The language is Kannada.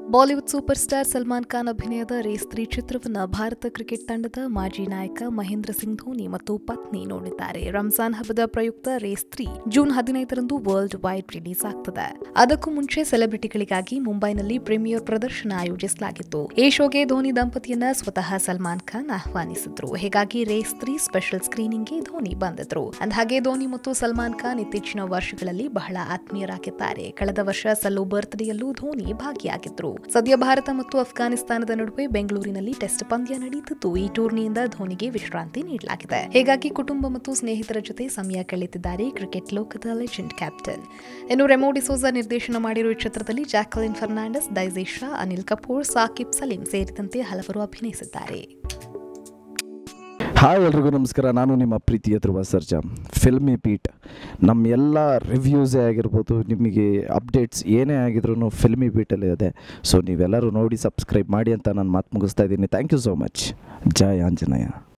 Bollywood super star Salman Khan ಅಭಿನಯದ ರೇಸ್ ತ್ರೀ ಚಿತ್ರವನ್ನು ಭಾರತ ಕ್ರಿಕೆಟ್ ತಂಡದ ಮಾಜಿ ನಾಯಕ ಮಹೇಂದ್ರ ಸಿಂಗ್ ಧೋನಿ ಮತ್ತು ಪತ್ನಿ ನೋಡಿದ್ದಾರೆ ರಂಜಾನ್ ಹಬ್ಬದ ಪ್ರಯುಕ್ತ ರೇಸ್ ತ್ರೀ ಜೂನ್ ಹದಿನೈದರಂದು ವರ್ಲ್ಡ್ ವೈಡ್ ರಿಲೀಸ್ ಆಗ್ತದೆ ಅದಕ್ಕೂ ಮುಂಚೆ ಸೆಲೆಬ್ರಿಟಿಗಳಿಗಾಗಿ ಮುಂಬೈನಲ್ಲಿ ಪ್ರೀಮಿಯರ್ ಪ್ರದರ್ಶನ ಆಯೋಜಿಸಲಾಗಿತ್ತು ಈ ಶೋಗೆ ಧೋನಿ ದಂಪತಿಯನ್ನ ಸ್ವತಃ ಸಲ್ಮಾನ್ ಖಾನ್ ಆಹ್ವಾನಿಸಿದ್ರು ಹೀಗಾಗಿ ರೇಸ್ ತ್ರೀ ಸ್ಪೆಷಲ್ ಸ್ಕ್ರೀನಿಂಗ್ಗೆ ಧೋನಿ ಬಂದಿದ್ರು ಅಂದಹಾಗೆ ಧೋನಿ ಮತ್ತು ಸಲ್ಮಾನ್ ಖಾನ್ ಇತ್ತೀಚಿನ ವರ್ಷಗಳಲ್ಲಿ ಬಹಳ ಆತ್ಮೀಯರಾಗಿದ್ದಾರೆ ಕಳೆದ ವರ್ಷ ಸಲ್ಲೋ ಬರ್ತ್ಡೇಯಲ್ಲೂ ಧೋನಿ ಭಾಗಿಯಾಗಿದ್ರು ಸದ್ಯ ಭಾರತ ಮತ್ತು ಅಫ್ಘಾನಿಸ್ತಾನದ ನಡುವೆ ಬೆಂಗಳೂರಿನಲ್ಲಿ ಟೆಸ್ಟ್ ಪಂದ್ಯ ನಡೆಯುತ್ತಿದ್ದು ಈ ಟೂರ್ನಿಯಿಂದ ಧೋನಿಗೆ ವಿಶ್ರಾಂತಿ ನೀಡಲಾಗಿದೆ ಹೀಗಾಗಿ ಕುಟುಂಬ ಮತ್ತು ಸ್ನೇಹಿತರ ಜೊತೆ ಸಮಯ ಕಳೆದಿದ್ದಾರೆ ಕ್ರಿಕೆಟ್ ಲೋಕದ ಲೆಜೆಂಡ್ ಕ್ಯಾಪ್ಟನ್ ಇನ್ನು ರೆಮೋ ಡಿಸೋಜಾ ನಿರ್ದೇಶನ ಮಾಡಿರುವ ಈ ಚಿತ್ರದಲ್ಲಿ ಜಾಕಲಿನ್ ಫರ್ನಾಂಡಸ್ ಡೈಜೇಶಾ ಅನಿಲ್ ಕಪೂರ್ ಸಾಕಿಬ್ ಸಲೀಂ ಸೇರಿದಂತೆ ಹಲವರು ಅಭಿನಯಿಸಿದ್ದಾರೆ ಹಾಯ್ ಎಲ್ರಿಗೂ ನಮಸ್ಕಾರ ನಾನು ನಿಮ್ಮ ಪ್ರೀತಿಯ ಧ್ರುವ ಸರ್ಜಾ ಫಿಲ್ಮಿ ಬೀಟ್ ನಮ್ಮ ಎಲ್ಲ ರಿವ್ಯೂಸೇ ಆಗಿರ್ಬೋದು ನಿಮಗೆ ಅಪ್ಡೇಟ್ಸ್ ಏನೇ ಆಗಿದ್ರು ಫಿಲ್ಮಿ ಬೀಟಲ್ಲಿ ಇದೆ ಸೊ ನೀವೆಲ್ಲರೂ ನೋಡಿ ಸಬ್ಸ್ಕ್ರೈಬ್ ಮಾಡಿ ಅಂತ ನಾನು ಮಾತು ಮುಗಿಸ್ತಾ ಇದ್ದೀನಿ ಥ್ಯಾಂಕ್ ಯು ಸೋ ಮಚ್ ಜೈ ಆಂಜನೇಯ